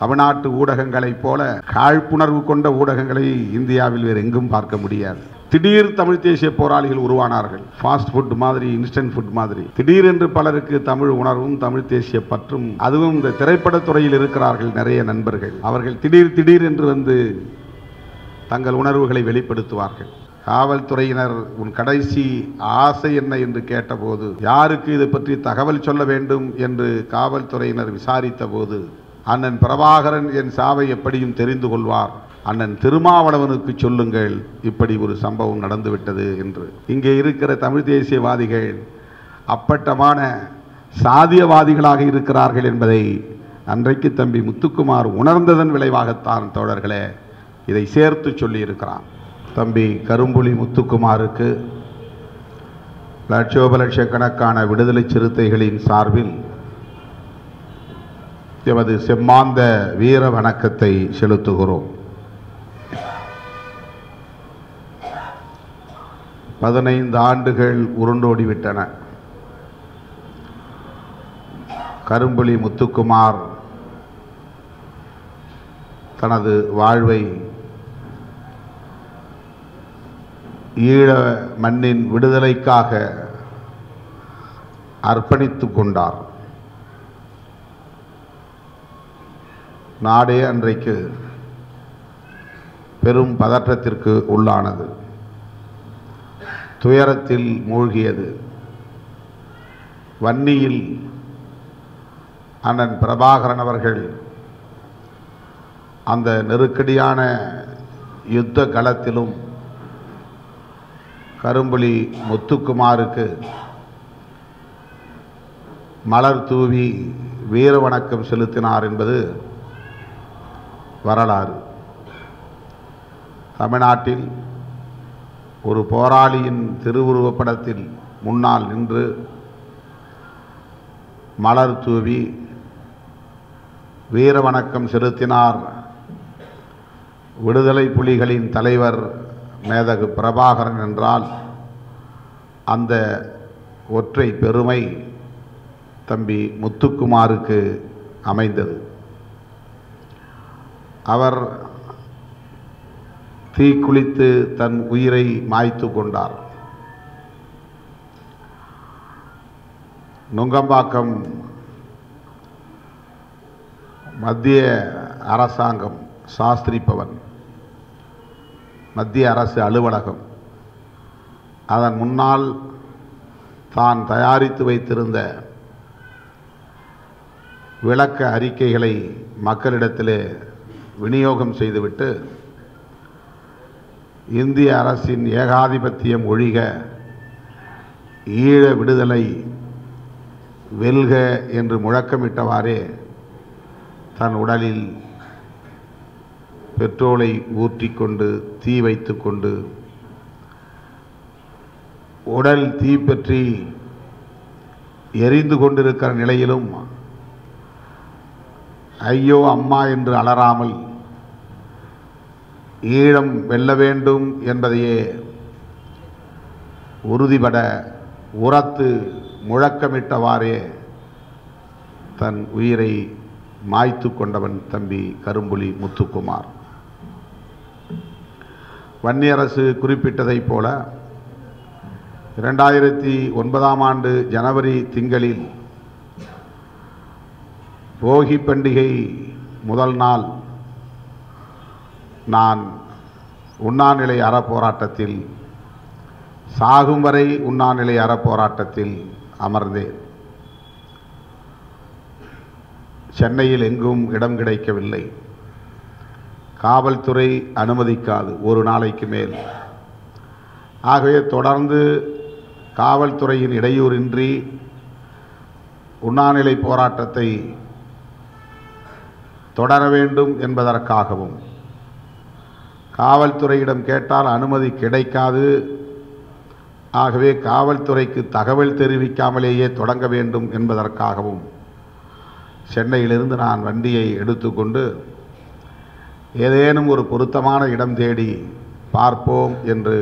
தமிழ்நாட்டு ஊடகங்களைப் போல காழ்ப்புணர்வு கொண்ட ஊடகங்களை இந்தியாவில் வேறு எங்கும் பார்க்க முடியாது திடீர் தமிழ் தேசிய போராளிகள் உருவானார்கள் ஃபாஸ்ட் ஃபுட் மாதிரி இன்ஸ்டன்ட் ஃபுட் மாதிரி திடீர் என்று பலருக்கு தமிழ் உணர்வும் தமிழ் தேசிய பற்றும் அதுவும் இந்த திரைப்படத் துறையில் இருக்கிறார்கள் நிறைய நண்பர்கள் அவர்கள் திடீர் திடீர் என்று வந்து தங்கள் உணர்வுகளை வெளிப்படுத்துவார்கள் காவல்துறையினர் உன் கடைசி ஆசை என்ன என்று கேட்டபோது யாருக்கு இது பற்றி தகவல் சொல்ல வேண்டும் என்று காவல்துறையினர் விசாரித்த போது அண்ணன் பிரபாகரன் என் சாவை எப்படியும் தெரிந்து கொள்வார் அண்ணன் திருமாவளவனுக்கு சொல்லுங்கள் இப்படி ஒரு சம்பவம் நடந்துவிட்டது என்று இங்கே இருக்கிற தமிழ் தேசியவாதிகள் அப்பட்டமான சாதியவாதிகளாக இருக்கிறார்கள் என்பதை அன்றைக்கு தம்பி முத்துக்குமார் உணர்ந்ததன் விளைவாகத்தான் தோழர்களே இதை சேர்த்து சொல்லியிருக்கிறான் தம்பி கரும்புலி முத்துக்குமாருக்கு லட்சோப லட்சக்கணக்கான விடுதலை சிறுத்தைகளின் சார்பில் எமது செம்மாந்த வீர வணக்கத்தை செலுத்துகிறோம் பதினைந்து ஆண்டுகள் உருண்டோடிவிட்டன கரும்புலி முத்துக்குமார் தனது வாழ்வை ஈழ மண்ணின் விடுதலைக்காக அர்ப்பணித்துக் கொண்டார் நாடே அன்றைக்கு பெரும் பதற்றத்திற்கு உள்ளானது துயரத்தில் மூழ்கியது வன்னியில் அண்ணன் பிரபாகரன் அவர்கள் அந்த நெருக்கடியான யுத்த களத்திலும் கரும்புலி முத்துக்குமாருக்கு மலர் தூவி வீர வணக்கம் செலுத்தினார் என்பது வரலாறு தமிழ்நாட்டில் ஒரு போராளியின் திருவுருவப் படத்தில் முன்னால் நின்று மலர் தூவி வீர வணக்கம் செலுத்தினார் விடுதலை புலிகளின் தலைவர் மேதகு பிரபாகரன் என்றால் அந்த ஒற்றை பெருமை தம்பி முத்துக்குமாருக்கு அமைந்தது அவர் தீக்குளித்து தன் உயிரை மாய்த்து கொண்டார் நுங்கம்பாக்கம் மத்திய அரசாங்கம் சாஸ்திரி பவன் மத்திய அரசு அலுவலகம் அதன் முன்னால் தான் தயாரித்து வைத்திருந்த விளக்க அறிக்கைகளை மக்களிடத்திலே விநியோகம் செய்துவிட்டு இந்திய அரசின் ஏகாதிபத்தியம் ஒழிக ஈழ விடுதலை வெல்க என்று முழக்கமிட்டவாறே தன் உடலில் பெட்ரோலை ஊற்றிக்கொண்டு தீ வைத்துக்கொண்டு உடல் தீப்பற்றி எரிந்து கொண்டிருக்கிற நிலையிலும் ஐயோ அம்மா என்று அலறாமல் ஈழம் வெல்ல வேண்டும் என்பதையே உறுதிபட உரத்து முழக்கமிட்டவாறே தன் உயிரை மாய்த்து கொண்டவன் தம்பி கரும்புலி முத்துக்குமார் வன்னியரசு குறிப்பிட்டதைப் போல இரண்டாயிரத்தி ஒன்பதாம் ஆண்டு ஜனவரி திங்களில் போகி பண்டிகை முதல் நாள் நான் உண்ணாநிலை அறப்போராட்டத்தில் சாகும் வரை உண்ணாநிலை அறப்போராட்டத்தில் அமர்ந்தேன் சென்னையில் எங்கும் இடம் கிடைக்கவில்லை காவல்துறை அனுமதிக்காது ஒரு நாளைக்கு மேல் ஆகவே தொடர்ந்து காவல்துறையின் இடையூறின்றி உண்ணாநிலை போராட்டத்தை தொடர வேண்டும் என்பதற்காகவும் காவல்துறையிடம் கேட்டால் அனுமதி கிடைக்காது ஆகவே காவல்துறைக்கு தகவல் தெரிவிக்காமலேயே தொடங்க வேண்டும் என்பதற்காகவும் சென்னையிலிருந்து நான் வண்டியை எடுத்துக்கொண்டு ஏதேனும் ஒரு பொருத்தமான இடம் தேடி பார்ப்போம் என்று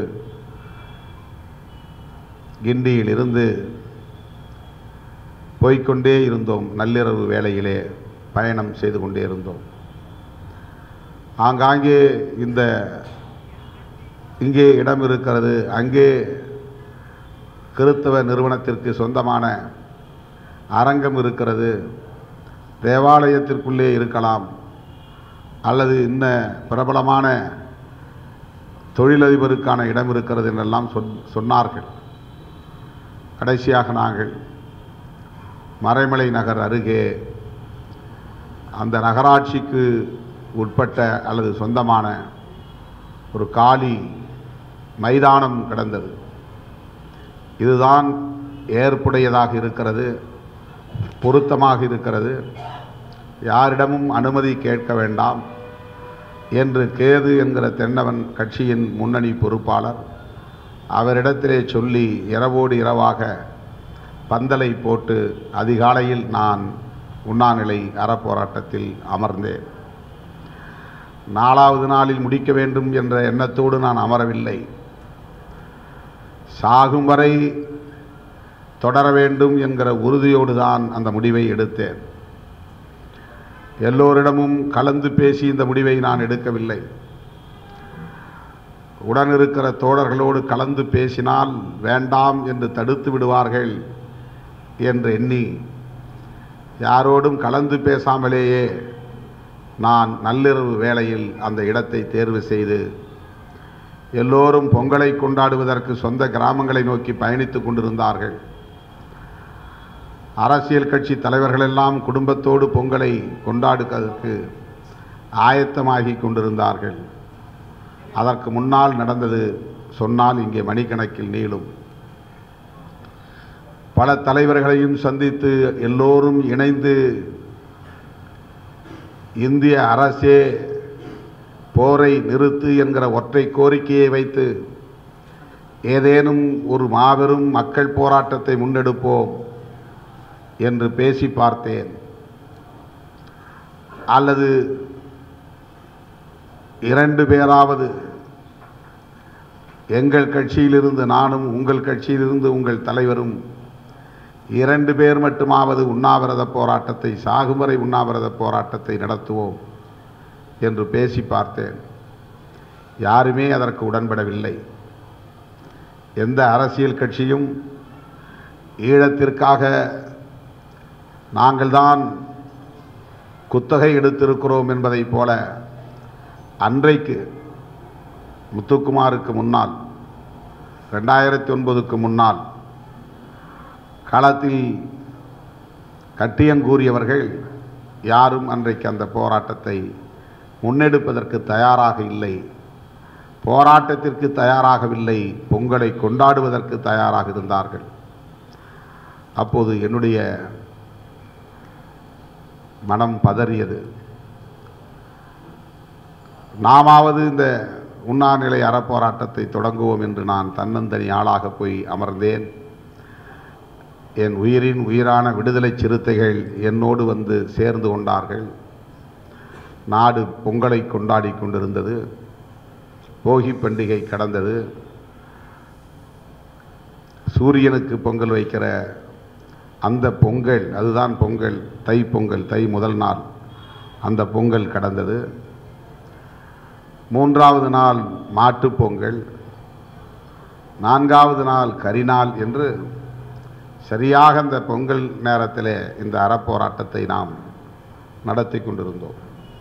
கிண்டியிலிருந்து போய்க்கொண்டே இருந்தோம் நள்ளிரவு வேளையிலே பயணம் செய்து கொண்டே இருந்தோம் ஆங்காங்கே இந்த இங்கே இடம் இருக்கிறது அங்கே கிறித்தவ நிறுவனத்திற்கு சொந்தமான அரங்கம் இருக்கிறது தேவாலயத்திற்குள்ளே இருக்கலாம் அல்லது இன்ன பிரபலமான தொழிலதிபருக்கான இடம் இருக்கிறது என்றெல்லாம் சொன் சொன்னார்கள் கடைசியாக நாங்கள் மறைமலை நகர் அருகே அந்த நகராட்சிக்கு உட்பட்ட அல்லது சொந்தமான ஒரு காலி மைதானம் கிடந்தது இதுதான் ஏற்புடையதாக இருக்கிறது பொருத்தமாக இருக்கிறது யாரிடமும் அனுமதி கேட்க வேண்டாம் என்று கேது என்கிற தென்னவன் கட்சியின் முன்னணி பொறுப்பாளர் அவரிடத்திலே சொல்லி இரவோடு இரவாக பந்தலை போட்டு அதிகாலையில் நான் உண்ணாநிலை அறப்போராட்டத்தில் அமர்ந்தேன் நாலாவது நாளில் முடிக்க வேண்டும் என்ற எண்ணத்தோடு நான் அமரவில்லை சாகும் வரை தொடர வேண்டும் என்கிற உறுதியோடு தான் அந்த முடிவை எடுத்தேன் எல்லோரிடமும் கலந்து பேசி இந்த முடிவை நான் எடுக்கவில்லை உடன் இருக்கிற தோழர்களோடு கலந்து பேசினால் வேண்டாம் என்று தடுத்து விடுவார்கள் என்று எண்ணி யாரோடும் கலந்து பேசாமலேயே நான் நள்ளிரவு வேளையில் அந்த இடத்தை தேர்வு செய்து எல்லோரும் பொங்கலை கொண்டாடுவதற்கு சொந்த கிராமங்களை நோக்கி பயணித்துக் கொண்டிருந்தார்கள் அரசியல் கட்சி தலைவர்கள் எல்லாம் குடும்பத்தோடு பொங்கலை கொண்டாடுவதற்கு ஆயத்தமாகி கொண்டிருந்தார்கள் அதற்கு முன்னால் நடந்தது சொன்னால் இங்கே மணிக்கணக்கில் நீளும் பல தலைவர்களையும் சந்தித்து எல்லோரும் இணைந்து இந்திய அரசே போரை நிறுத்து என்கிற ஒற்றை கோரிக்கையை வைத்து ஏதேனும் ஒரு மாபெரும் மக்கள் போராட்டத்தை முன்னெடுப்போம் என்று பேசி பார்த்தேன் அல்லது இரண்டு பேராவது எங்கள் கட்சியிலிருந்து நானும் உங்கள் கட்சியிலிருந்து உங்கள் தலைவரும் இரண்டு பேர் மட்டுமாவது உண்ணாவிரத போராட்டத்தை சாகுவரை உண்ணாவிரத போராட்டத்தை நடத்துவோம் என்று பேசி பார்த்தேன் யாருமே அதற்கு உடன்படவில்லை எந்த அரசியல் கட்சியும் ஈழத்திற்காக நாங்கள்தான் குத்தகை எடுத்திருக்கிறோம் என்பதைப் போல அன்றைக்கு முத்துக்குமாருக்கு முன்னால் ரெண்டாயிரத்தி ஒன்பதுக்கு முன்னால் களத்தில் கட்டியங்கூறியவர்கள் யாரும் அன்றைக்கு அந்த போராட்டத்தை முன்னெடுப்பதற்கு தயாராக இல்லை போராட்டத்திற்கு தயாராகவில்லை பொங்கலை கொண்டாடுவதற்கு தயாராக இருந்தார்கள் அப்போது என்னுடைய மனம் பதறியது நாமாவது இந்த உண்ணாநிலை அறப்போராட்டத்தை தொடங்குவோம் என்று நான் தன்னந்தனி ஆளாக போய் அமர்ந்தேன் என் உயிரின் உயிரான விடுதலை சிறுத்தைகள் என்னோடு வந்து சேர்ந்து கொண்டார்கள் நாடு பொங்கலை கொண்டாடி கொண்டிருந்தது போகி பண்டிகை கடந்தது சூரியனுக்கு பொங்கல் வைக்கிற அந்த பொங்கல் அதுதான் பொங்கல் தை பொங்கல் தை முதல் நாள் அந்த பொங்கல் கடந்தது மூன்றாவது நாள் மாட்டுப் பொங்கல் நான்காவது நாள் கரிநாள் என்று சரியாக அந்த பொங்கல் நேரத்திலே இந்த அறப்போராட்டத்தை நாம் நடத்தி கொண்டிருந்தோம்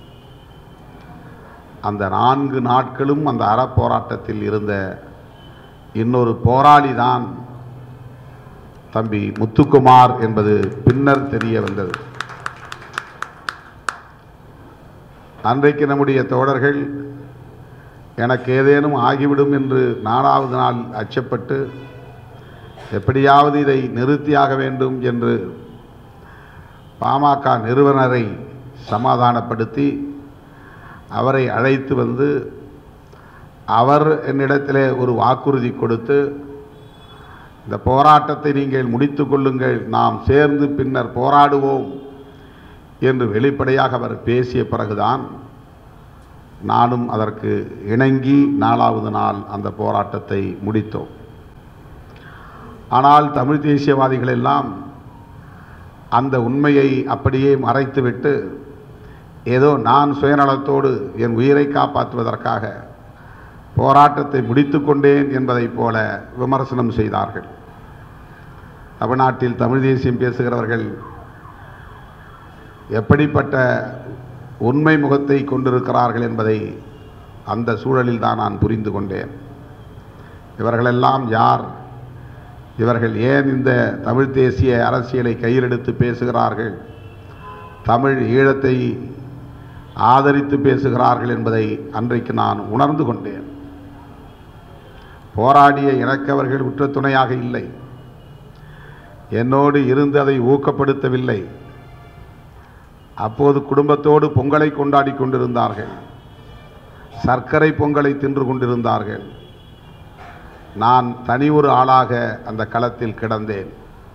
அந்த நான்கு நாட்களும் அந்த அறப்போராட்டத்தில் இருந்த இன்னொரு போராளி தான் தம்பி முத்துக்குமார் என்பது பின்னர் தெரிய வந்தது அன்றைக்கு நம்முடைய தோழர்கள் எனக்கு ஏதேனும் ஆகிவிடும் என்று நாலாவது நாள் அச்சப்பட்டு எப்படியாவது இதை நிறுத்தியாக வேண்டும் என்று பாமக நிறுவனரை சமாதானப்படுத்தி அவரை அழைத்து வந்து அவர் என்னிடத்திலே ஒரு வாக்குறுதி கொடுத்து இந்த போராட்டத்தை நீங்கள் முடித்து கொள்ளுங்கள் நாம் சேர்ந்து பின்னர் போராடுவோம் என்று வெளிப்படையாக அவர் பேசிய பிறகுதான் நானும் அதற்கு இணங்கி நாலாவது நாள் அந்த போராட்டத்தை முடித்தோம் ஆனால் தமிழ் தேசியவாதிகள் எல்லாம் அந்த உண்மையை அப்படியே மறைத்துவிட்டு ஏதோ நான் சுயநலத்தோடு என் உயிரை காப்பாற்றுவதற்காக போராட்டத்தை முடித்து கொண்டேன் என்பதைப் போல விமர்சனம் செய்தார்கள் தமிழ்நாட்டில் தமிழ் தேசியம் பேசுகிறவர்கள் எப்படிப்பட்ட உண்மை முகத்தை கொண்டிருக்கிறார்கள் என்பதை அந்த சூழலில் தான் நான் புரிந்து கொண்டேன் இவர்களெல்லாம் யார் இவர்கள் ஏன் இந்த தமிழ் தேசிய அரசியலை கையிலெடுத்து பேசுகிறார்கள் தமிழ் ஈழத்தை ஆதரித்து பேசுகிறார்கள் என்பதை அன்றைக்கு நான் உணர்ந்து கொண்டேன் போராடிய எனக்கு அவர்கள் உற்ற துணையாக இல்லை என்னோடு இருந்து அதை ஊக்கப்படுத்தவில்லை அப்போது குடும்பத்தோடு பொங்கலை கொண்டாடி கொண்டிருந்தார்கள் சர்க்கரை பொங்கலை தின்று கொண்டிருந்தார்கள் நான் தனி ஒரு ஆளாக அந்த களத்தில் கிடந்தேன்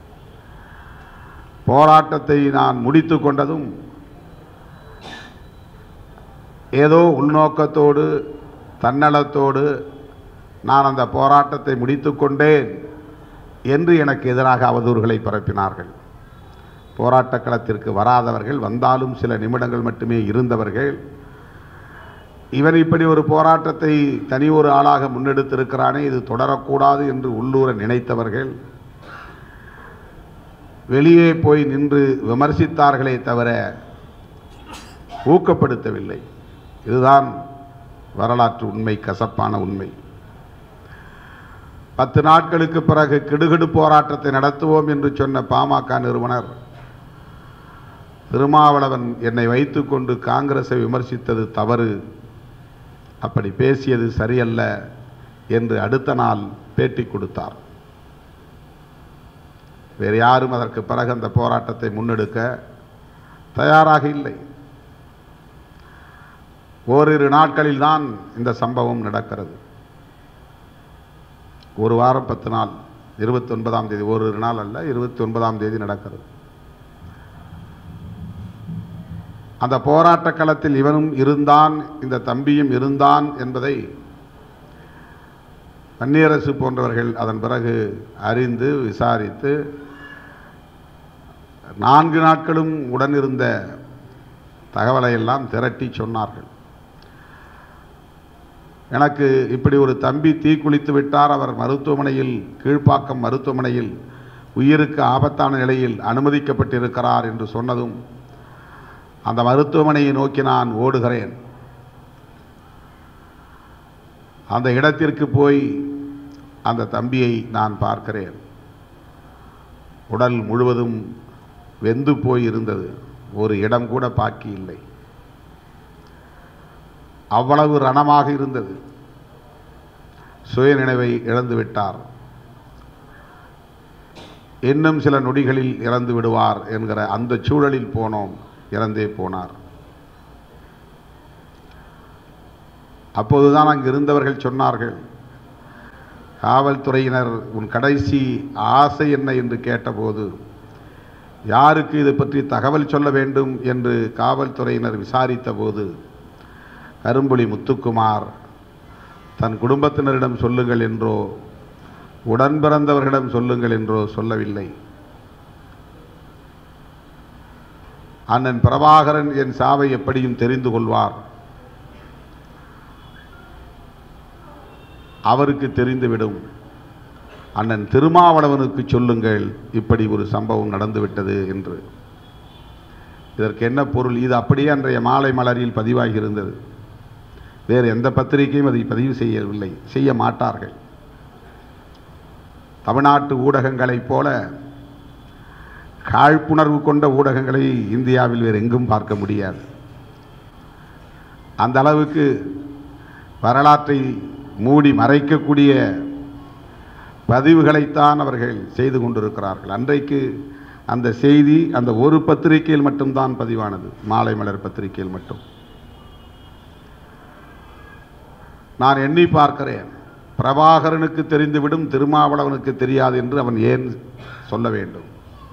போராட்டத்தை நான் முடித்து கொண்டதும் ஏதோ உள்நோக்கத்தோடு தன்னலத்தோடு நான் அந்த போராட்டத்தை முடித்து கொண்டேன் என்று எனக்கு எதிராக அவதூறுகளை பரப்பினார்கள் போராட்ட களத்திற்கு வராதவர்கள் வந்தாலும் சில நிமிடங்கள் மட்டுமே இருந்தவர்கள் இவன் இப்படி ஒரு போராட்டத்தை தனி ஒரு ஆளாக முன்னெடுத்திருக்கிறானே இது தொடரக்கூடாது என்று உள்ளூர நினைத்தவர்கள் வெளியே போய் நின்று விமர்சித்தார்களே தவிர ஊக்கப்படுத்தவில்லை இதுதான் வரலாற்று உண்மை கசப்பான உண்மை பத்து நாட்களுக்கு பிறகு கிடுகிடு போராட்டத்தை நடத்துவோம் என்று சொன்ன பாமக நிறுவனர் திருமாவளவன் என்னை வைத்துக்கொண்டு காங்கிரஸை விமர்சித்தது தவறு அப்படி பேசியது சரியல்ல என்று அடுத்த நாள் பேட்டி கொடுத்தார் வேறு யாரும் அதற்கு பிறகு அந்த போராட்டத்தை முன்னெடுக்க தயாராக இல்லை ஓரிரு நாட்களில் தான் இந்த சம்பவம் நடக்கிறது ஒரு வாரம் பத்து நாள் இருபத்தி ஒன்பதாம் தேதி ஓரிரு நாள் அல்ல இருபத்தி ஒன்பதாம் தேதி நடக்கிறது அந்த போராட்ட களத்தில் இவனும் இருந்தான் இந்த தம்பியும் இருந்தான் என்பதை வன்னியரசு போன்றவர்கள் அதன் பிறகு அறிந்து விசாரித்து நான்கு நாட்களும் உடனிருந்த தகவலை எல்லாம் திரட்டி சொன்னார்கள் எனக்கு இப்படி ஒரு தம்பி தீக்குளித்து விட்டார் அவர் மருத்துவமனையில் கீழ்ப்பாக்கம் மருத்துவமனையில் உயிருக்கு ஆபத்தான நிலையில் அனுமதிக்கப்பட்டிருக்கிறார் என்று சொன்னதும் அந்த மருத்துவமனையை நோக்கி நான் ஓடுகிறேன் அந்த இடத்திற்கு போய் அந்த தம்பியை நான் பார்க்கிறேன் உடல் முழுவதும் வெந்து போய் இருந்தது ஒரு இடம் கூட பாக்கி இல்லை அவ்வளவு ரணமாக இருந்தது சுயநினைவை இழந்து விட்டார் இன்னும் சில நொடிகளில் இறந்து விடுவார் என்கிற அந்த சூழலில் போனோம் இறந்தே போனார் அப்போதுதான் அங்கு இருந்தவர்கள் சொன்னார்கள் காவல்துறையினர் உன் கடைசி ஆசை என்ன என்று கேட்டபோது யாருக்கு இது பற்றி தகவல் சொல்ல வேண்டும் என்று காவல்துறையினர் விசாரித்த போது கரும்புலி முத்துக்குமார் தன் குடும்பத்தினரிடம் சொல்லுங்கள் என்றோ உடன் பிறந்தவர்களிடம் சொல்லுங்கள் என்றோ சொல்லவில்லை அண்ணன் பிரபாகரன் என் சாவை எப்படியும் தெரிந்து கொள்வார் அவருக்கு தெரிந்துவிடும் அண்ணன் திருமாவளவனுக்கு சொல்லுங்கள் இப்படி ஒரு சம்பவம் நடந்துவிட்டது என்று இதற்கு என்ன பொருள் இது அப்படியே அன்றைய மாலை மலரில் பதிவாகி இருந்தது வேறு எந்த பத்திரிகையும் அதை பதிவு செய்யவில்லை செய்ய மாட்டார்கள் தமிழ்நாட்டு ஊடகங்களைப் போல காழ்ப்புணர்வு கொண்ட ஊடகங்களை இந்தியாவில் வேறு எங்கும் பார்க்க முடியாது அந்த அளவுக்கு வரலாற்றை மூடி மறைக்கக்கூடிய பதிவுகளைத்தான் அவர்கள் செய்து கொண்டிருக்கிறார்கள் அன்றைக்கு அந்த செய்தி அந்த ஒரு பத்திரிகையில் மட்டும்தான் பதிவானது மாலை மலர் பத்திரிகையில் மட்டும் நான் எண்ணி பார்க்கிறேன் பிரபாகரனுக்கு தெரிந்துவிடும் திருமாவளவனுக்கு தெரியாது என்று அவன் ஏன் சொல்ல வேண்டும்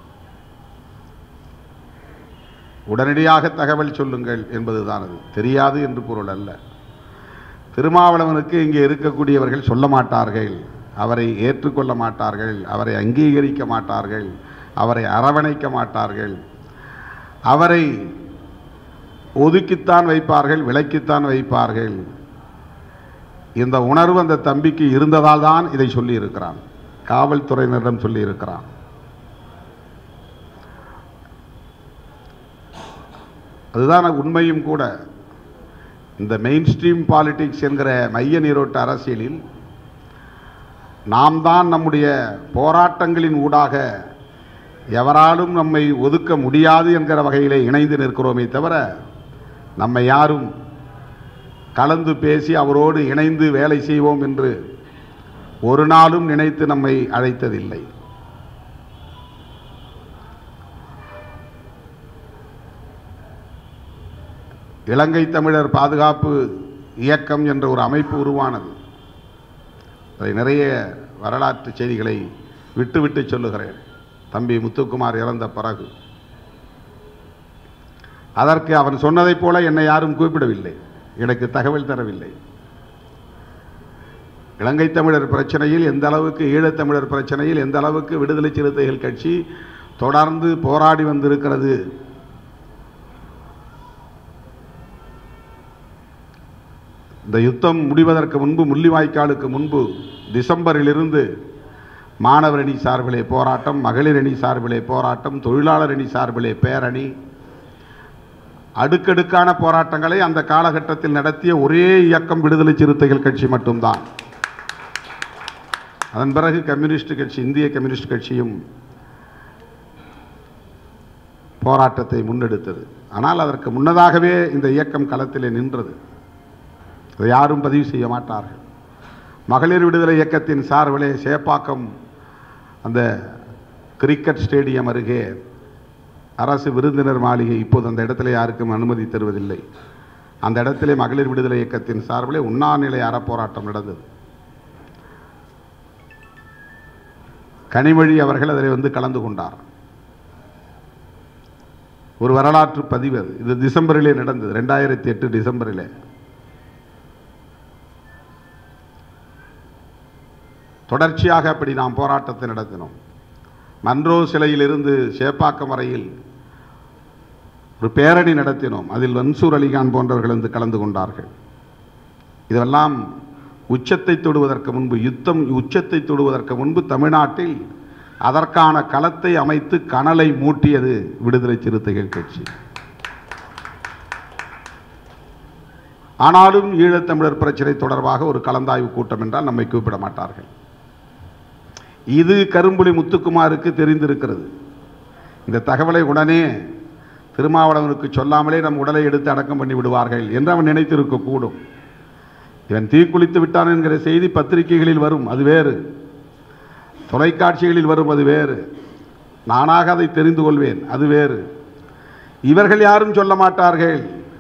உடனடியாக தகவல் சொல்லுங்கள் என்பதுதான் அது தெரியாது என்று பொருள் அல்ல திருமாவளவனுக்கு இங்கே இருக்கக்கூடியவர்கள் சொல்ல மாட்டார்கள் அவரை ஏற்றுக்கொள்ள மாட்டார்கள் அவரை அங்கீகரிக்க மாட்டார்கள் அவரை அரவணைக்க மாட்டார்கள் அவரை ஒதுக்கித்தான் வைப்பார்கள் விலக்கித்தான் வைப்பார்கள் இந்த உணர்வு அந்த தம்பிக்கு இருந்ததால் தான் இதை சொல்லி இருக்கிறான் காவல்துறையினரிடம் சொல்லி இருக்கிறான் அதுதான் உண்மையும் கூட இந்த மெயின் ஸ்ட்ரீம் பாலிடிக்ஸ் என்கிற மைய நீரோட்ட அரசியலில் நாம் தான் நம்முடைய போராட்டங்களின் ஊடாக எவராலும் நம்மை ஒதுக்க முடியாது என்கிற வகையிலே இணைந்து நிற்கிறோமே தவிர நம்மை யாரும் கலந்து பேசி அவரோடு இணைந்து வேலை செய்வோம் என்று ஒரு நாளும் நினைத்து நம்மை அழைத்ததில்லை இலங்கை தமிழர் பாதுகாப்பு இயக்கம் என்ற ஒரு அமைப்பு உருவானது அதை நிறைய வரலாற்று செய்திகளை விட்டுவிட்டு சொல்லுகிறேன் தம்பி முத்துக்குமார் இறந்த பிறகு அதற்கு அவன் சொன்னதைப் போல என்னை யாரும் கூப்பிடவில்லை எனக்கு தகவல் தரவில்லை இலங்கை தமிழர் பிரச்சனையில் எந்த அளவுக்கு ஈழத்தமிழர் பிரச்சனையில் எந்த அளவுக்கு விடுதலை சிறுத்தைகள் கட்சி தொடர்ந்து போராடி வந்திருக்கிறது இந்த யுத்தம் முடிவதற்கு முன்பு முள்ளிவாய்க்காலுக்கு முன்பு டிசம்பரிலிருந்து மாணவர் அணி சார்பிலே போராட்டம் மகளிர் அணி சார்பிலே போராட்டம் தொழிலாளர் அணி சார்பிலே பேரணி அடுக்கடுக்கான போராட்டங்களை அந்த காலகட்டத்தில் நடத்திய ஒரே இயக்கம் விடுதலை சிறுத்தைகள் கட்சி மட்டும்தான் அதன் பிறகு கம்யூனிஸ்ட் கட்சி இந்திய கம்யூனிஸ்ட் கட்சியும் போராட்டத்தை முன்னெடுத்தது ஆனால் அதற்கு முன்னதாகவே இந்த இயக்கம் களத்திலே நின்றது அதை யாரும் பதிவு செய்ய மாட்டார்கள் மகளிர் விடுதலை இயக்கத்தின் சார்பிலே சேப்பாக்கம் அந்த கிரிக்கெட் ஸ்டேடியம் அருகே அரசு விருந்தினர் மாளிகை இப்போது அந்த இடத்துல யாருக்கும் அனுமதி தருவதில்லை அந்த இடத்திலே மகளிர் விடுதலை இயக்கத்தின் சார்பிலே உண்ணாநிலை அறப்போராட்டம் நடந்தது கனிமொழி அவர்கள் அதில் வந்து கலந்து கொண்டார் ஒரு வரலாற்று பதிவு அது இது டிசம்பரிலே நடந்தது ரெண்டாயிரத்தி எட்டு டிசம்பரிலே தொடர்ச்சியாக அப்படி நாம் போராட்டத்தை நடத்தினோம் மன்றோ சிலையிலிருந்து சேப்பாக்கம் வரையில் ஒரு பேரணி நடத்தினோம் அதில் மன்சூர் அலிகான் போன்றவர்கள் வந்து கலந்து கொண்டார்கள் இதெல்லாம் உச்சத்தை தொடுவதற்கு முன்பு யுத்தம் உச்சத்தை தொடுவதற்கு முன்பு தமிழ்நாட்டில் அதற்கான களத்தை அமைத்து கனலை மூட்டியது விடுதலை சிறுத்தைகள் கட்சி ஆனாலும் ஈழத்தமிழர் பிரச்சனை தொடர்பாக ஒரு கலந்தாய்வு கூட்டம் என்றால் நம்மை கூப்பிட மாட்டார்கள் இது கரும்புலி முத்துக்குமாருக்கு தெரிந்திருக்கிறது இந்த தகவலை உடனே திருமாவளவனுக்கு சொல்லாமலே நம் உடலை எடுத்து அடக்கம் பண்ணி விடுவார்கள் என்று அவன் நினைத்திருக்கக்கூடும் இவன் தீக்குளித்து விட்டான் என்கிற செய்தி பத்திரிகைகளில் வரும் அது வேறு தொலைக்காட்சிகளில் வரும் அது வேறு நானாக அதை தெரிந்து கொள்வேன் அது வேறு இவர்கள் யாரும் சொல்ல மாட்டார்கள்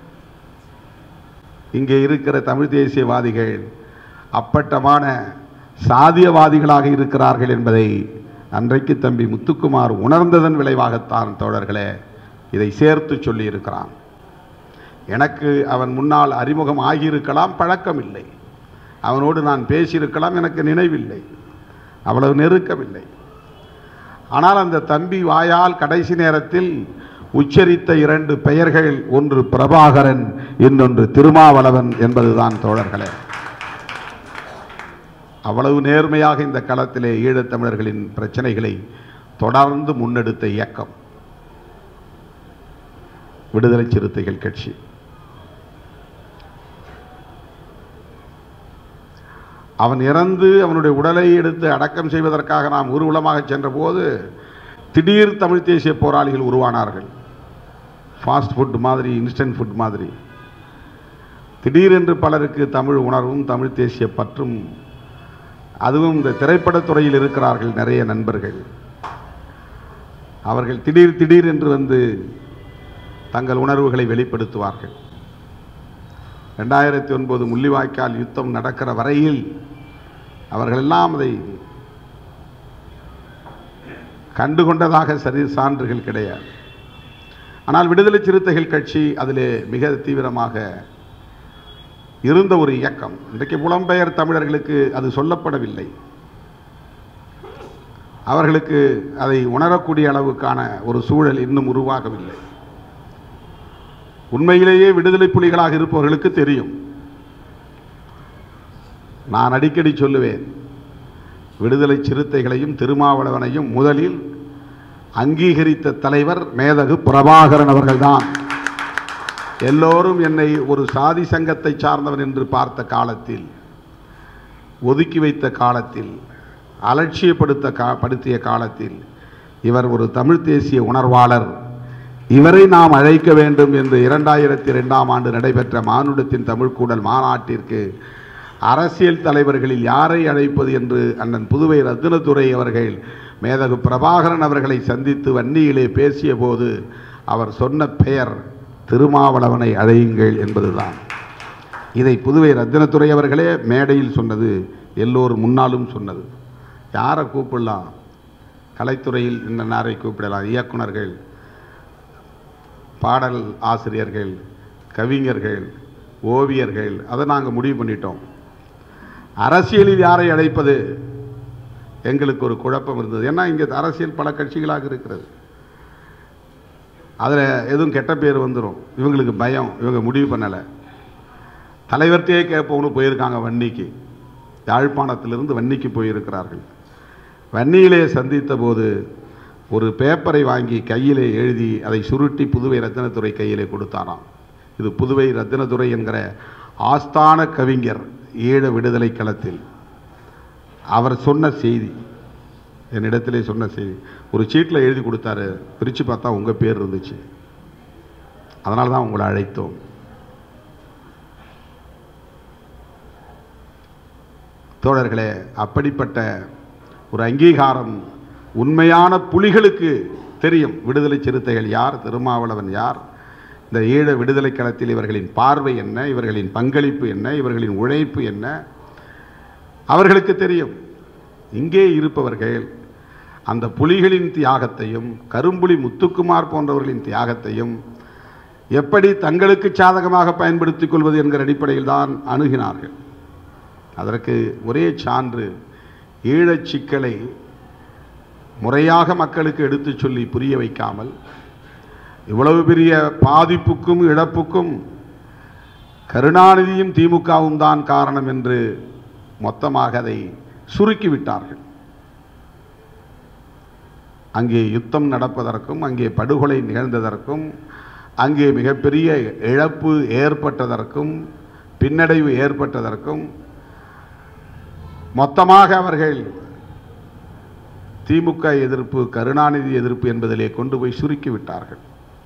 இங்கே இருக்கிற தமிழ் தேசியவாதிகள் அப்பட்டமான சாதியவாதிகளாக இருக்கிறார்கள் என்பதை அன்றைக்கு தம்பி முத்துக்குமார் உணர்ந்ததன் விளைவாகத்தான் தோழர்களே இதை சேர்த்து சொல்லியிருக்கிறான் எனக்கு அவன் முன்னால் அறிமுகம் ஆகியிருக்கலாம் பழக்கம் இல்லை அவனோடு நான் பேசியிருக்கலாம் எனக்கு நினைவில்லை அவ்வளவு நெருக்கமில்லை ஆனால் அந்த தம்பி வாயால் கடைசி நேரத்தில் உச்சரித்த இரண்டு பெயர்கள் ஒன்று பிரபாகரன் இன்னொன்று திருமாவளவன் என்பதுதான் தோழர்களே அவ்வளவு நேர்மையாக இந்த களத்திலே ஈழத்தமிழர்களின் பிரச்சனைகளை தொடர்ந்து முன்னெடுத்த இயக்கம் விடுதலை சிறுத்தைகள் கட்சி அவன் இறந்து அவனுடைய உடலை எடுத்து அடக்கம் செய்வதற்காக நாம் ஊர்வலமாக சென்றபோது திடீர் தமிழ் தேசிய போராளிகள் உருவானார்கள் ஃபாஸ்ட் ஃபுட் மாதிரி இன்ஸ்டன்ட் ஃபுட் மாதிரி திடீரென்று பலருக்கு தமிழ் உணர்வும் தமிழ் தேசிய பற்றும் அதுவும் இந்த திரைப்படத் துறையில் இருக்கிறார்கள் நிறைய நண்பர்கள் அவர்கள் திடீர் திடீர் என்று வந்து தங்கள் உணர்வுகளை வெளிப்படுத்துவார்கள் ரெண்டாயிரத்தி ஒன்பது முள்ளிவாய்க்கால் யுத்தம் நடக்கிற வரையில் அவர்கள் எல்லாம் அதை கண்டுகொண்டதாக சரி சான்றுகள் கிடையாது ஆனால் விடுதலை சிறுத்தைகள் கட்சி அதிலே மிக தீவிரமாக இருந்த ஒரு இயக்கம் இன்றைக்கு புலம்பெயர் தமிழர்களுக்கு அது சொல்லப்படவில்லை அவர்களுக்கு அதை உணரக்கூடிய அளவுக்கான ஒரு சூழல் இன்னும் உருவாகவில்லை உண்மையிலேயே விடுதலை புலிகளாக இருப்பவர்களுக்கு தெரியும் நான் அடிக்கடி சொல்லுவேன் விடுதலை சிறுத்தைகளையும் திருமாவளவனையும் முதலில் அங்கீகரித்த தலைவர் மேதகு பிரபாகரன் அவர்கள்தான் எல்லோரும் என்னை ஒரு சாதி சங்கத்தை சார்ந்தவன் என்று பார்த்த காலத்தில் ஒதுக்கி வைத்த காலத்தில் அலட்சியப்படுத்த கா படுத்திய காலத்தில் இவர் ஒரு தமிழ் தேசிய உணர்வாளர் இவரை நாம் அழைக்க வேண்டும் என்று இரண்டாயிரத்தி ரெண்டாம் ஆண்டு நடைபெற்ற மானுடத்தின் தமிழ்க்கூடல் மாநாட்டிற்கு அரசியல் தலைவர்களில் யாரை அழைப்பது என்று அண்ணன் புதுவை ரத்தினத்துறை அவர்கள் மேதகு பிரபாகரன் அவர்களை சந்தித்து வன்னியிலே பேசிய போது அவர் சொன்ன பெயர் திருமாவளவனை அழையுங்கள் என்பதுதான் இதை புதுவை ரத்தினத்துறை அவர்களே மேடையில் சொன்னது எல்லோரும் முன்னாலும் சொன்னது யாரை கூப்பிடலாம் கலைத்துறையில் இன்ன கூப்பிடலாம் இயக்குனர்கள் பாடல் ஆசிரியர்கள் கவிஞர்கள் ஓவியர்கள் அதை நாங்கள் முடிவு பண்ணிட்டோம் அரசியலில் யாரை அழைப்பது எங்களுக்கு ஒரு குழப்பம் இருந்தது ஏன்னா இங்கே அரசியல் பல கட்சிகளாக இருக்கிறது அதில் எதுவும் கெட்ட பேர் வந்துடும் இவங்களுக்கு பயம் இவங்க முடிவு பண்ணலை தலைவர்கிட்டயே கேட்போம்னு போயிருக்காங்க வன்னிக்கு யாழ்ப்பாணத்திலிருந்து வன்னிக்கு போயிருக்கிறார்கள் வன்னியிலே சந்தித்த போது ஒரு பேப்பரை வாங்கி கையிலே எழுதி அதை சுருட்டி புதுவை ரத்தினத்துறை கையிலே கொடுத்தாராம் இது புதுவை ரத்தினத்துறை என்கிற ஆஸ்தான கவிஞர் ஈழ விடுதலை களத்தில் அவர் சொன்ன செய்தி என்னிடத்திலே சொன்ன செய்தி ஒரு சீட்டில் எழுதி கொடுத்தாரு பிரித்து பார்த்தா உங்கள் பேர் இருந்துச்சு அதனால தான் உங்களை அழைத்தோம் தோழர்களே அப்படிப்பட்ட ஒரு அங்கீகாரம் உண்மையான புலிகளுக்கு தெரியும் விடுதலை சிறுத்தைகள் யார் திருமாவளவன் யார் இந்த ஈழ விடுதலை களத்தில் இவர்களின் பார்வை என்ன இவர்களின் பங்களிப்பு என்ன இவர்களின் உழைப்பு என்ன அவர்களுக்கு தெரியும் இங்கே இருப்பவர்கள் அந்த புலிகளின் தியாகத்தையும் கரும்புலி முத்துக்குமார் போன்றவர்களின் தியாகத்தையும் எப்படி தங்களுக்கு சாதகமாக பயன்படுத்திக் கொள்வது என்கிற அடிப்படையில் தான் அணுகினார்கள் அதற்கு ஒரே சான்று ஈழச் சிக்கலை முறையாக மக்களுக்கு எடுத்துச் சொல்லி புரிய வைக்காமல் இவ்வளவு பெரிய பாதிப்புக்கும் இழப்புக்கும் கருணாநிதியும் திமுகவும் தான் காரணம் என்று மொத்தமாக அதை சுருக்கிவிட்டார்கள் அங்கே யுத்தம் நடப்பதற்கும் அங்கே படுகொலை நிகழ்ந்ததற்கும் அங்கே மிகப்பெரிய இழப்பு ஏற்பட்டதற்கும் பின்னடைவு ஏற்பட்டதற்கும் மொத்தமாக அவர்கள் திமுக எதிர்ப்பு கருணாநிதி எதிர்ப்பு என்பதிலே கொண்டு போய் சுருக்கி விட்டார்கள்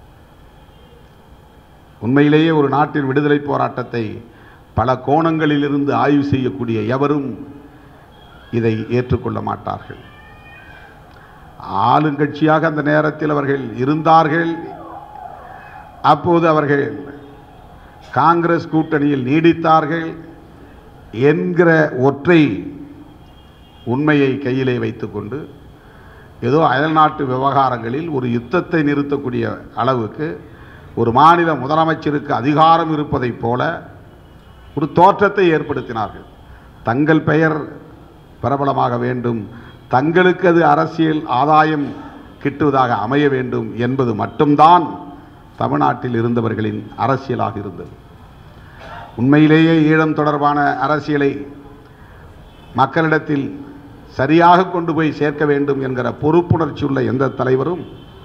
உண்மையிலேயே ஒரு நாட்டின் விடுதலை போராட்டத்தை பல கோணங்களிலிருந்து ஆய்வு செய்யக்கூடிய எவரும் இதை ஏற்றுக்கொள்ள மாட்டார்கள் ஆளுங்கட்சியாக அந்த நேரத்தில் அவர்கள் இருந்தார்கள் அப்போது அவர்கள் காங்கிரஸ் கூட்டணியில் நீடித்தார்கள் என்கிற ஒற்றை உண்மையை கையிலே வைத்துக்கொண்டு ஏதோ அயல்நாட்டு விவகாரங்களில் ஒரு யுத்தத்தை நிறுத்தக்கூடிய அளவுக்கு ஒரு மாநில முதலமைச்சருக்கு அதிகாரம் இருப்பதைப் போல ஒரு தோற்றத்தை ஏற்படுத்தினார்கள் தங்கள் பெயர் பிரபலமாக வேண்டும் தங்களுக்கு அது அரசியல் ஆதாயம் கிட்டுவதாக அமைய வேண்டும் என்பது மட்டும்தான் தமிழ்நாட்டில் இருந்தவர்களின் அரசியலாக இருந்தது உண்மையிலேயே ஈழம் தொடர்பான அரசியலை மக்களிடத்தில் சரியாக கொண்டு போய் சேர்க்க வேண்டும் என்கிற பொறுப்புணர்ச்சி உள்ள எந்த தலைவரும்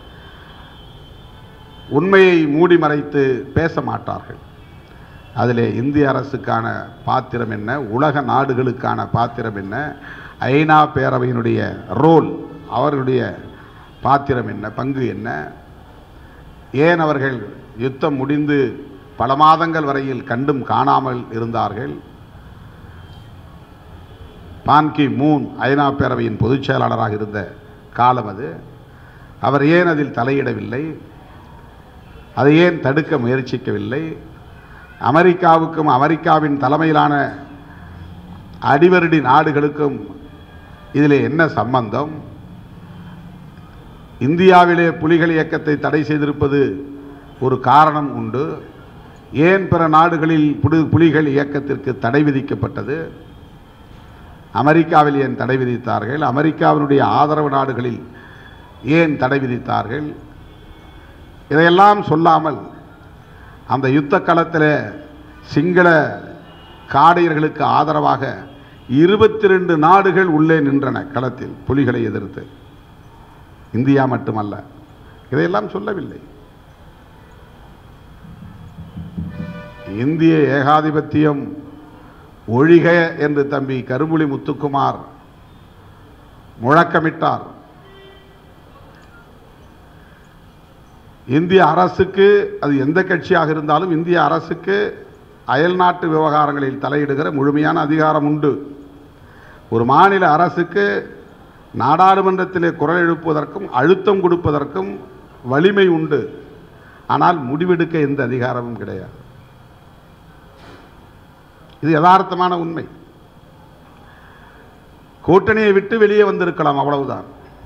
உண்மையை மூடி மறைத்து பேச மாட்டார்கள் அதிலே இந்திய அரசுக்கான பாத்திரம் என்ன உலக நாடுகளுக்கான பாத்திரம் என்ன ஐநா பேரவையினுடைய ரோல் அவர்களுடைய பாத்திரம் என்ன பங்கு என்ன ஏன் அவர்கள் யுத்தம் முடிந்து பல மாதங்கள் வரையில் கண்டும் காணாமல் இருந்தார்கள் பான்கி மூன் ஐநா பேரவையின் பொதுச் செயலாளராக இருந்த காலம் அது அவர் ஏன் அதில் தலையிடவில்லை அதை ஏன் தடுக்க முயற்சிக்கவில்லை அமெரிக்காவுக்கும் அமெரிக்காவின் தலைமையிலான அடிவருடி நாடுகளுக்கும் இதிலே என்ன சம்பந்தம் இந்தியாவிலே புலிகள் இயக்கத்தை தடை செய்திருப்பது ஒரு காரணம் உண்டு ஏன் பிற நாடுகளில் புடு புலிகள் இயக்கத்திற்கு தடை விதிக்கப்பட்டது அமெரிக்காவில் ஏன் தடை விதித்தார்கள் அமெரிக்காவினுடைய ஆதரவு நாடுகளில் ஏன் தடை விதித்தார்கள் இதையெல்லாம் சொல்லாமல் அந்த யுத்த களத்தில் சிங்கள காடையர்களுக்கு ஆதரவாக இருபத்தி ரெண்டு நாடுகள் உள்ளே நின்றன களத்தில் புலிகளை எதிர்த்து இந்தியா மட்டுமல்ல இதையெல்லாம் சொல்லவில்லை இந்திய ஏகாதிபத்தியம் ஒழிக என்று தம்பி கரும்புலி முத்துக்குமார் முழக்கமிட்டார் இந்திய அரசுக்கு அது எந்த கட்சியாக இருந்தாலும் இந்திய அரசுக்கு அயல்நாட்டு விவகாரங்களில் தலையிடுகிற முழுமையான அதிகாரம் உண்டு ஒரு மாநில அரசுக்கு நாடாளுமன்றத்திலே குரல் எழுப்புவதற்கும் அழுத்தம் கொடுப்பதற்கும் வலிமை உண்டு ஆனால் முடிவெடுக்க எந்த அதிகாரமும் கிடையாது இது யதார்த்தமான உண்மை கூட்டணியை விட்டு வெளியே வந்திருக்கலாம் அவ்வளவுதான்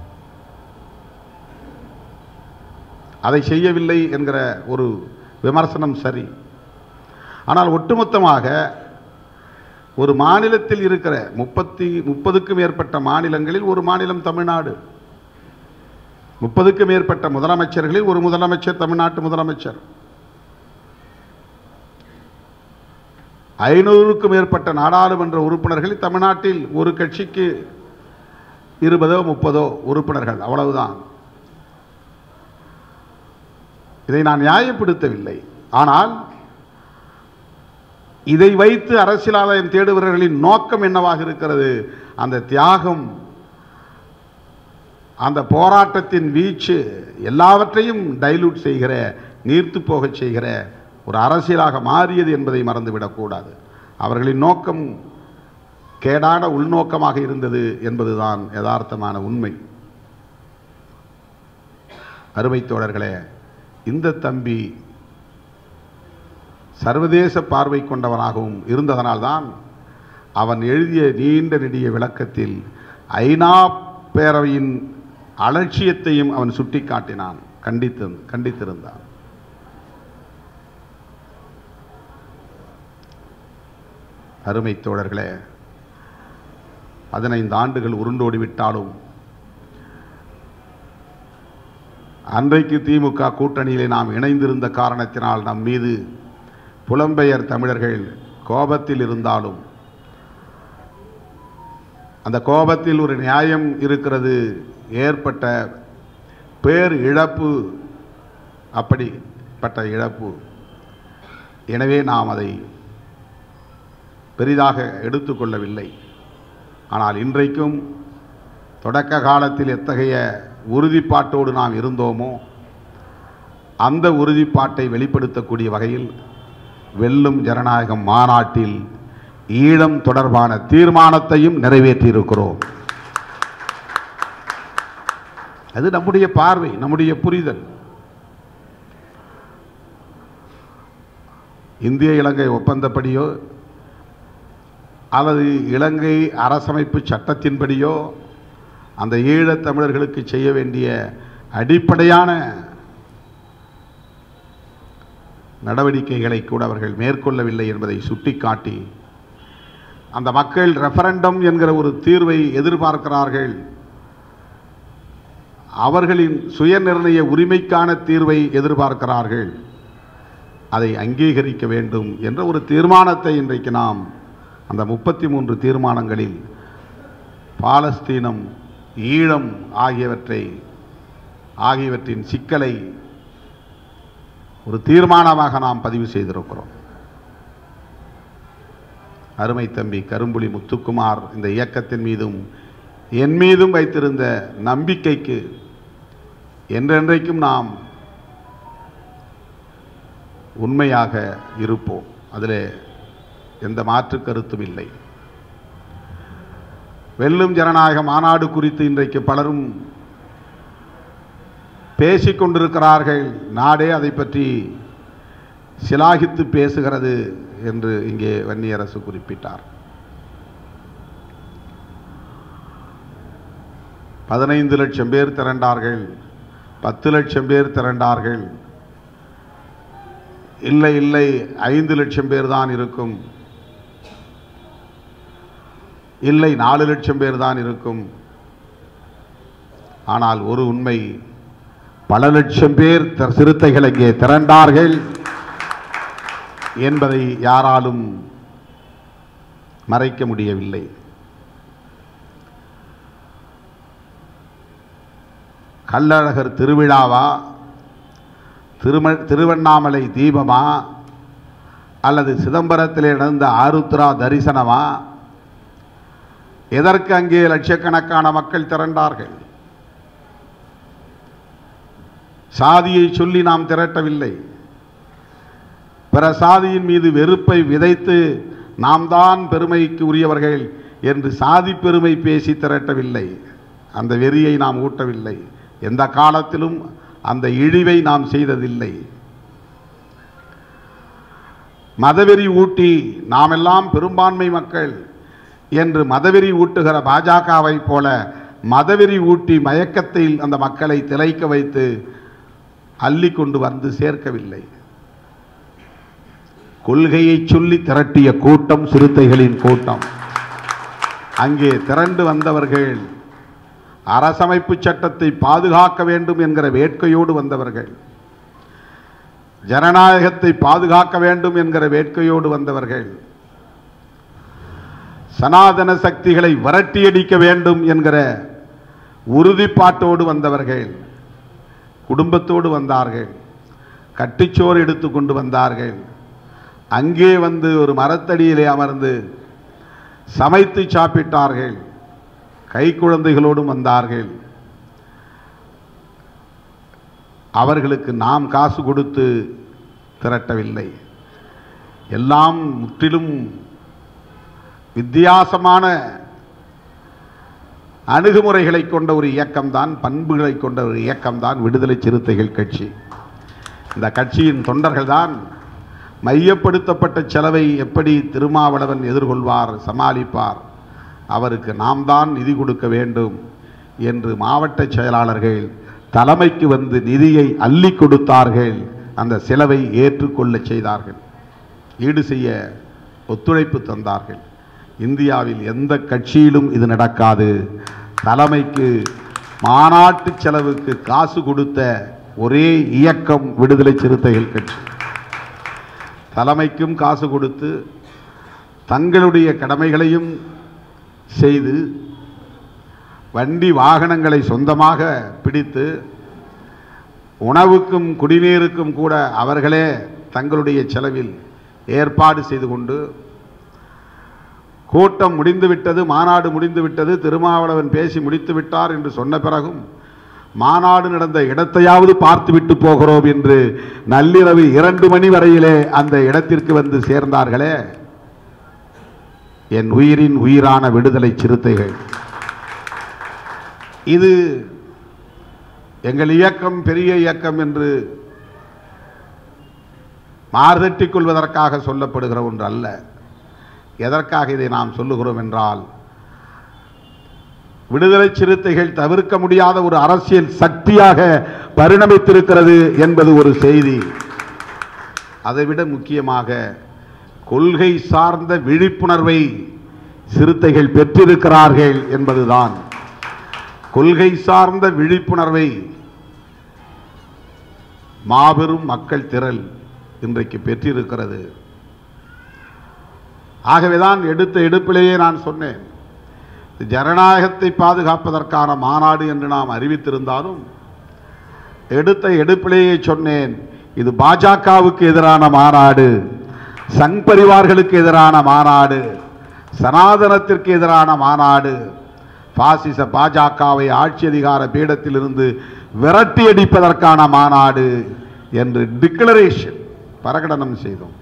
அதை செய்யவில்லை என்கிற ஒரு விமர்சனம் சரி ஆனால் ஒட்டுமொத்தமாக ஒரு மாநிலத்தில் இருக்கிற முப்பத்தி முப்பதுக்கும் மேற்பட்ட மாநிலங்களில் ஒரு மாநிலம் தமிழ்நாடு முப்பதுக்கும் மேற்பட்ட முதலமைச்சர்களில் ஒரு முதலமைச்சர் தமிழ்நாட்டு முதலமைச்சர் ஐநூறுக்கும் மேற்பட்ட நாடாளுமன்ற உறுப்பினர்கள் தமிழ்நாட்டில் ஒரு கட்சிக்கு இருபதோ முப்பதோ உறுப்பினர்கள் அவ்வளவுதான் இதை நான் நியாயப்படுத்தவில்லை ஆனால் இதை வைத்து அரசியல் ஆதாயம் தேடுபவர்களின் நோக்கம் என்னவாக இருக்கிறது அந்த தியாகம் அந்த போராட்டத்தின் வீச்சு எல்லாவற்றையும் டைலூட் செய்கிற நீர்த்து போகச் செய்கிற ஒரு அரசியலாக மாறியது என்பதை மறந்துவிடக்கூடாது அவர்களின் நோக்கம் கேடான உள்நோக்கமாக இருந்தது என்பதுதான் யதார்த்தமான உண்மை அருமை தோழர்களே இந்த தம்பி சர்வதேச பார்வை கொண்டவனாகவும் இருந்ததனால்தான் அவன் எழுதிய நீண்ட நெடிய விளக்கத்தில் ஐநா பேரவையின் அலட்சியத்தையும் அவன் சுட்டிக்காட்டினான் கண்டித்து கண்டித்திருந்தான் அருமை தோழர்களே பதினைந்து ஆண்டுகள் உருண்டோடி விட்டாலும் அன்றைக்கு திமுக கூட்டணியிலே நாம் இணைந்திருந்த காரணத்தினால் நம் மீது புலம்பெயர் தமிழர்கள் கோபத்தில் இருந்தாலும் அந்த கோபத்தில் ஒரு நியாயம் இருக்கிறது ஏற்பட்ட பேர் இழப்பு அப்படிப்பட்ட இழப்பு எனவே நாம் அதை பெரிதாக எடுத்துக்கொள்ளவில்லை ஆனால் இன்றைக்கும் தொடக்க காலத்தில் எத்தகைய உறுதிப்பாட்டோடு நாம் இருந்தோமோ அந்த உறுதிப்பாட்டை வெளிப்படுத்தக்கூடிய வகையில் வெல்லும் ஜனநாயகம் மாநாட்டில் ஈழம் தொடர்பான தீர்மானத்தையும் நிறைவேற்றியிருக்கிறோம் அது நம்முடைய பார்வை நம்முடைய புரிதல் இந்திய இலங்கை ஒப்பந்தப்படியோ அல்லது இலங்கை அரசமைப்பு சட்டத்தின்படியோ அந்த ஈழத் தமிழர்களுக்கு செய்ய வேண்டிய அடிப்படையான நடவடிக்கைகளை கூட அவர்கள் மேற்கொள்ளவில்லை என்பதை சுட்டிக்காட்டி அந்த மக்கள் ரெஃபரண்டம் என்கிற ஒரு தீர்வை எதிர்பார்க்கிறார்கள் அவர்களின் சுயநிர்ணய உரிமைக்கான தீர்வை எதிர்பார்க்கிறார்கள் அதை அங்கீகரிக்க வேண்டும் என்ற ஒரு தீர்மானத்தை இன்றைக்கு நாம் அந்த முப்பத்தி மூன்று தீர்மானங்களில் பாலஸ்தீனம் ஈழம் ஆகியவற்றை ஆகியவற்றின் சிக்கலை ஒரு தீர்மானமாக நாம் பதிவு செய்திருக்கிறோம் அருமை தம்பி கரும்புலி முத்துக்குமார் இந்த இயக்கத்தின் மீதும் என் மீதும் வைத்திருந்த நம்பிக்கைக்கு என்றென்றைக்கும் நாம் உண்மையாக இருப்போம் அதில் எந்த மாற்று கருத்தும் இல்லை வெல்லும் ஜனநாயக மாநாடு குறித்து இன்றைக்கு பலரும் பேசிக் கொண்டிருக்கிறார்கள் நாடே அதை பற்றி சிலாகித்து பேசுகிறது என்று இங்கே வன்னியரசு குறிப்பிட்டார் பதினைந்து லட்சம் பேர் திரண்டார்கள் பத்து லட்சம் பேர் திரண்டார்கள் இல்லை இல்லை ஐந்து லட்சம் பேர் தான் இருக்கும் இல்லை நாலு லட்சம் பேர் தான் இருக்கும் ஆனால் ஒரு உண்மை பல லட்சம் பேர் த- சிறுத்தைகள் இங்கே திரண்டார்கள் என்பதை யாராலும் மறைக்க முடியவில்லை கள்ளழகர் திருவிழாவா திரும திருவண்ணாமலை தீபமா அல்லது சிதம்பரத்திலே நடந்த ஆருத்ரா தரிசனமா எதற்கு அங்கே லட்சக்கணக்கான மக்கள் திரண்டார்கள் சாதியை சொல்லி நாம் திரட்டவில்லை பிற சாதியின் மீது வெறுப்பை விதைத்து நாம் தான் பெருமைக்கு உரியவர்கள் என்று சாதி பெருமை பேசி திரட்டவில்லை அந்த வெறியை நாம் ஊட்டவில்லை எந்த காலத்திலும் அந்த இழிவை நாம் செய்ததில்லை மதவெறி ஊட்டி நாமெல்லாம் பெரும்பான்மை மக்கள் என்று மதவெறி ஊட்டுகிற பாஜகவை போல மதவெறி ஊட்டி மயக்கத்தில் அந்த மக்களை திளைக்க வைத்து அள்ளி கொண்டு வந்து சேர்க்கவில்லை கொள்கையை சொல்லி திரட்டிய கூட்டம் சிறுத்தைகளின் கூட்டம் அங்கே திரண்டு வந்தவர்கள் அரசமைப்பு சட்டத்தை பாதுகாக்க வேண்டும் என்கிற வேட்கையோடு வந்தவர்கள் ஜனநாயகத்தை பாதுகாக்க வேண்டும் என்கிற வேட்கையோடு வந்தவர்கள் சனாதன சக்திகளை விரட்டியடிக்க வேண்டும் என்கிற உறுதிப்பாட்டோடு வந்தவர்கள் குடும்பத்தோடு வந்தார்கள் கட்டிச்சோறு எடுத்து கொண்டு வந்தார்கள் அங்கே வந்து ஒரு மரத்தடியிலே அமர்ந்து சமைத்து சாப்பிட்டார்கள் கை குழந்தைகளோடும் வந்தார்கள் அவர்களுக்கு நாம் காசு கொடுத்து திரட்டவில்லை எல்லாம் முற்றிலும் வித்தியாசமான அணுகுமுறைகளை கொண்ட ஒரு இயக்கம்தான் பண்புகளை கொண்ட ஒரு இயக்கம்தான் விடுதலை சிறுத்தைகள் கட்சி இந்த கட்சியின் தொண்டர்கள்தான் மையப்படுத்தப்பட்ட செலவை எப்படி திருமாவளவன் எதிர்கொள்வார் சமாளிப்பார் அவருக்கு நாம் தான் நிதி கொடுக்க வேண்டும் என்று மாவட்ட செயலாளர்கள் தலைமைக்கு வந்து நிதியை அள்ளி கொடுத்தார்கள் அந்த செலவை ஏற்றுக்கொள்ளச் செய்தார்கள் ஈடு செய்ய ஒத்துழைப்பு தந்தார்கள் இந்தியாவில் எந்த கட்சியிலும் இது நடக்காது தலைமைக்கு மாநாட்டு செலவுக்கு காசு கொடுத்த ஒரே இயக்கம் விடுதலை சிறுத்தைகள் கட்சி தலைமைக்கும் காசு கொடுத்து தங்களுடைய கடமைகளையும் செய்து வண்டி வாகனங்களை சொந்தமாக பிடித்து உணவுக்கும் குடிநீருக்கும் கூட அவர்களே தங்களுடைய செலவில் ஏற்பாடு செய்து கொண்டு கூட்டம் முடிந்துவிட்டது மாநாடு முடிந்துவிட்டது திருமாவளவன் பேசி முடித்து விட்டார் என்று சொன்ன பிறகும் மாநாடு நடந்த இடத்தையாவது பார்த்துவிட்டு போகிறோம் என்று நள்ளிரவு இரண்டு மணி வரையிலே அந்த இடத்திற்கு வந்து சேர்ந்தார்களே என் உயிரின் உயிரான விடுதலை சிறுத்தைகள் இது எங்கள் இயக்கம் பெரிய இயக்கம் என்று மார்தட்டிக் கொள்வதற்காக சொல்லப்படுகிற ஒன்று அல்ல எதற்காக இதை நாம் சொல்லுகிறோம் என்றால் விடுதலை சிறுத்தைகள் தவிர்க்க முடியாத ஒரு அரசியல் சக்தியாக பரிணமித்திருக்கிறது என்பது ஒரு செய்தி அதைவிட முக்கியமாக கொள்கை சார்ந்த விழிப்புணர்வை சிறுத்தைகள் பெற்றிருக்கிறார்கள் என்பதுதான் கொள்கை சார்ந்த விழிப்புணர்வை மாபெரும் மக்கள் திரள் இன்றைக்கு பெற்றிருக்கிறது ஆகவேதான் எடுத்த எடுப்பிலேயே நான் சொன்னேன் இது ஜனநாயகத்தை பாதுகாப்பதற்கான மாநாடு என்று நாம் அறிவித்திருந்தாலும் எடுத்த எடுப்பிலேயே சொன்னேன் இது பாஜகவுக்கு எதிரான மாநாடு சங் பரிவார்களுக்கு எதிரான மாநாடு சனாதனத்திற்கு எதிரான மாநாடு பாசிச பாஜகவை ஆட்சி அதிகார பீடத்திலிருந்து விரட்டி அடிப்பதற்கான மாநாடு என்று டிக்ளரேஷன் பிரகடனம் செய்தோம்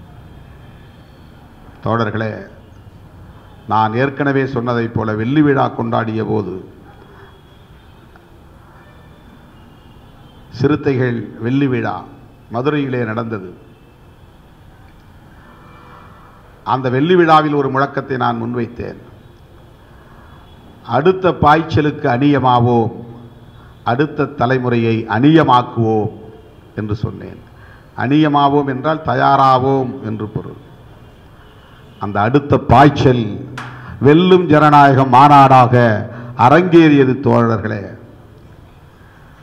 தோழர்களே நான் ஏற்கனவே சொன்னதைப் போல வெள்ளி விழா கொண்டாடிய போது சிறுத்தைகள் வெள்ளி விழா மதுரையிலே நடந்தது அந்த வெள்ளி விழாவில் ஒரு முழக்கத்தை நான் முன்வைத்தேன் அடுத்த பாய்ச்சலுக்கு அணியமாவோம் அடுத்த தலைமுறையை அணியமாக்குவோம் என்று சொன்னேன் அணியமாவோம் என்றால் தயாராவோம் என்று பொருள் அந்த அடுத்த பாய்ச்சல் வெல்லும் ஜனநாயகம் மாநாடாக அரங்கேறியது தோழர்களே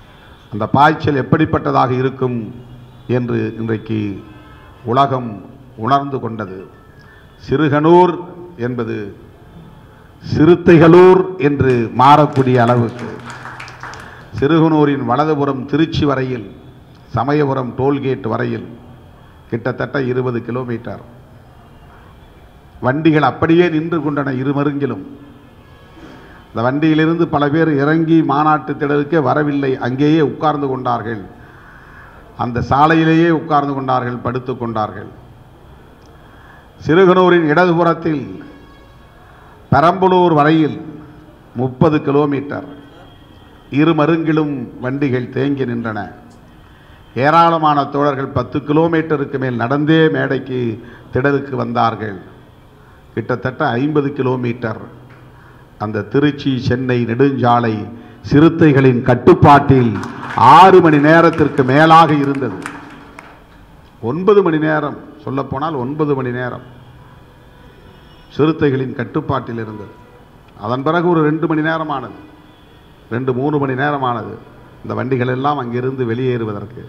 அந்த பாய்ச்சல் எப்படிப்பட்டதாக இருக்கும் என்று இன்றைக்கு உலகம் உணர்ந்து கொண்டது சிறுகனூர் என்பது சிறுத்தைகளூர் என்று மாறக்கூடிய அளவுக்கு சிறுகுனூரின் வலதுபுறம் திருச்சி வரையில் சமயபுரம் டோல்கேட் வரையில் கிட்டத்தட்ட இருபது கிலோமீட்டர் வண்டிகள் அப்படியே நின்று கொண்டன இருமருங்கிலும் இந்த வண்டியிலிருந்து பல பேர் இறங்கி மாநாட்டு திடலுக்கே வரவில்லை அங்கேயே உட்கார்ந்து கொண்டார்கள் அந்த சாலையிலேயே உட்கார்ந்து கொண்டார்கள் படுத்துக் கொண்டார்கள் சிறுகனூரின் இடதுபுறத்தில் பெரம்பலூர் வரையில் முப்பது கிலோமீட்டர் இருமருங்கிலும் வண்டிகள் தேங்கி நின்றன ஏராளமான தோழர்கள் பத்து கிலோமீட்டருக்கு மேல் நடந்தே மேடைக்கு திடலுக்கு வந்தார்கள் கிட்டத்தட்ட ஐம்பது கிலோமீட்டர் அந்த திருச்சி சென்னை நெடுஞ்சாலை சிறுத்தைகளின் கட்டுப்பாட்டில் ஆறு மணி நேரத்திற்கு மேலாக இருந்தது ஒன்பது மணி நேரம் சொல்லப்போனால் ஒன்பது மணி நேரம் சிறுத்தைகளின் கட்டுப்பாட்டில் இருந்தது அதன் பிறகு ஒரு ரெண்டு மணி நேரமானது ரெண்டு மூணு மணி நேரமானது இந்த வண்டிகள் எல்லாம் அங்கிருந்து வெளியேறுவதற்கு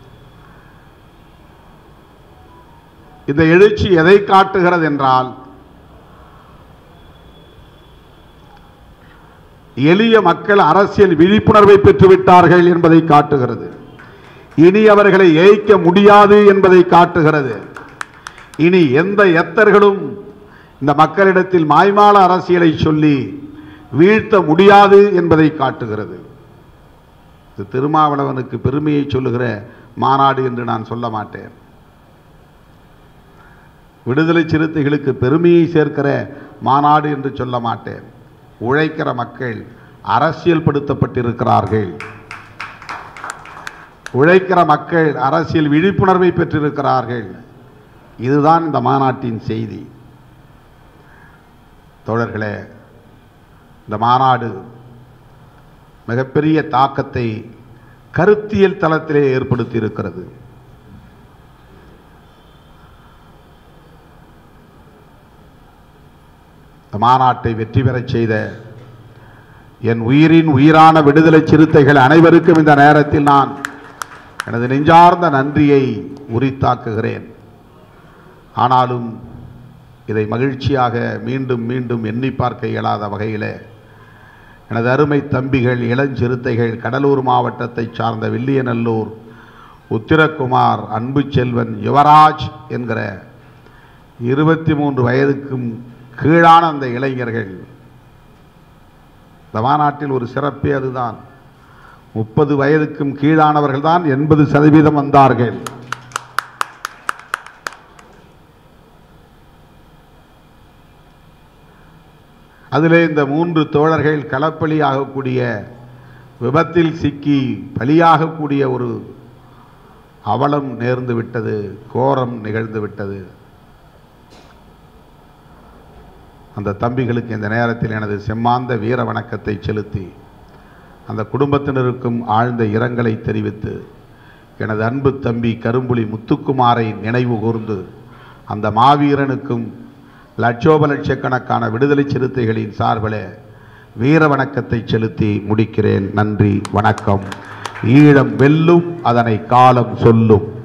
இந்த எழுச்சி எதை காட்டுகிறது என்றால் எளிய மக்கள் அரசியல் விழிப்புணர்வை பெற்றுவிட்டார்கள் என்பதை காட்டுகிறது இனி அவர்களை ஏய்க்க முடியாது என்பதை காட்டுகிறது இனி எந்த எத்தர்களும் இந்த மக்களிடத்தில் மாய்மால அரசியலை சொல்லி வீழ்த்த முடியாது என்பதை காட்டுகிறது இது திருமாவளவனுக்கு பெருமையை சொல்லுகிற மாநாடு என்று நான் சொல்ல மாட்டேன் விடுதலை சிறுத்தைகளுக்கு பெருமையை சேர்க்கிற மாநாடு என்று சொல்ல மாட்டேன் உழைக்கிற மக்கள் அரசியல் படுத்தப்பட்டிருக்கிறார்கள் உழைக்கிற மக்கள் அரசியல் விழிப்புணர்வை பெற்றிருக்கிறார்கள் இதுதான் இந்த மாநாட்டின் செய்தி தோழர்களே இந்த மாநாடு மிகப்பெரிய தாக்கத்தை கருத்தியல் தளத்திலே ஏற்படுத்தி இருக்கிறது இந்த மாநாட்டை வெற்றி பெறச் செய்த என் உயிரின் உயிரான விடுதலை சிறுத்தைகள் அனைவருக்கும் இந்த நேரத்தில் நான் எனது நெஞ்சார்ந்த நன்றியை உரித்தாக்குகிறேன் ஆனாலும் இதை மகிழ்ச்சியாக மீண்டும் மீண்டும் எண்ணி பார்க்க இயலாத வகையில் எனது அருமை தம்பிகள் இளஞ்சிறுத்தைகள் கடலூர் மாவட்டத்தைச் சார்ந்த வில்லியநல்லூர் உத்திரகுமார் அன்பு செல்வன் யுவராஜ் என்கிற இருபத்தி மூன்று வயதுக்கும் கீழான அந்த இளைஞர்கள் இந்த மாநாட்டில் ஒரு சிறப்பே அதுதான் முப்பது வயதுக்கும் கீழானவர்கள் தான் எண்பது சதவீதம் வந்தார்கள் அதிலே இந்த மூன்று தோழர்கள் களப்பலி ஆகக்கூடிய விபத்தில் சிக்கி பலியாகக்கூடிய ஒரு அவலம் நேர்ந்து விட்டது கோரம் நிகழ்ந்து விட்டது அந்த தம்பிகளுக்கு இந்த நேரத்தில் எனது செம்மாந்த வீர வணக்கத்தை செலுத்தி அந்த குடும்பத்தினருக்கும் ஆழ்ந்த இரங்கலை தெரிவித்து எனது அன்பு தம்பி கரும்புலி முத்துக்குமாரை நினைவு கூர்ந்து அந்த மாவீரனுக்கும் லட்சோப லட்சக்கணக்கான விடுதலை சிறுத்தைகளின் சார்பில் வீர வணக்கத்தை செலுத்தி முடிக்கிறேன் நன்றி வணக்கம் ஈழம் வெல்லும் அதனை காலம் சொல்லும்